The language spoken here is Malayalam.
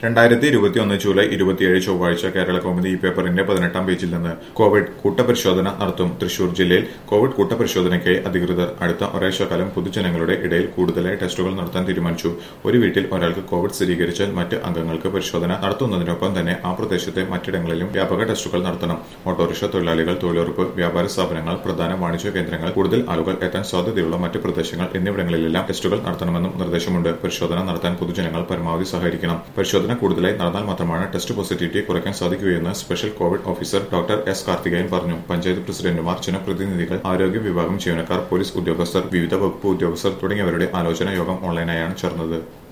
രണ്ടായിരത്തി ഇരുപത്തിയൊന്ന് ജൂലൈ ഇരുപത്തിയേഴ് ചൊവ്വാഴ്ച കേരള കൗമുദി ഈ പേപ്പറിന്റെ പതിനെട്ടാം പേജിൽ നിന്ന് കോവിഡ് കൂട്ടപരിശോധന നടത്തും തൃശൂർ ജില്ലയിൽ കോവിഡ് കൂട്ടപരിശോധനയ്ക്കായി അധികൃതർ അടുത്ത ഒരാഴ്ചക്കാലം പൊതുജനങ്ങളുടെ ഇടയിൽ കൂടുതലായി ടെസ്റ്റുകൾ നടത്താൻ തീരുമാനിച്ചു ഒരു വീട്ടിൽ ഒരാൾക്ക് കോവിഡ് സ്ഥിരീകരിച്ചാൽ മറ്റ് അംഗങ്ങൾക്ക് പരിശോധന നടത്തുന്നതിനൊപ്പം തന്നെ ആ പ്രദേശത്തെ മറ്റിടങ്ങളിലും വ്യാപക ടെസ്റ്റുകൾ നടത്തണം ഓട്ടോറിക്ഷ തൊഴിലാളികൾ തൊഴിലുറപ്പ് വ്യാപാര സ്ഥാപനങ്ങൾ പ്രധാന വാണിജ്യ കേന്ദ്രങ്ങൾ കൂടുതൽ ആളുകൾ എത്താൻ സാധ്യതയുള്ള മറ്റ് പ്രദേശങ്ങൾ എന്നിവിടങ്ങളിലെല്ലാം ടെസ്റ്റുകൾ നടത്തണമെന്നും നിർദ്ദേശമുണ്ട് പരിശോധന നടത്താൻ പൊതുജനങ്ങൾ പരമാവധി സഹകരിക്കണം പരിശോധന കൂടുതലായി നടന്നാൽ മാത്രമാണ് ടെസ്റ്റ് പോസിറ്റിവിറ്റി കുറയ്ക്കാൻ സാധിക്കുകയെന്ന് special covid officer doctor S Karthikeyan പറഞ്ഞു പഞ്ചായത്ത് പ്രസിഡന്റുമാർ ജനപ്രതിനിധികൾ ആരോഗ്യ വിഭാഗം ജീവനക്കാർ പോലീസ് ഉദ്യോഗസ്ഥർ വിവിധ വകുപ്പ് ഉദ്യോഗസ്ഥർ തുടങ്ങിയവരുടെ ആലോചനാ യോഗം ഓൺലൈനായാണ് ചേർന്നത്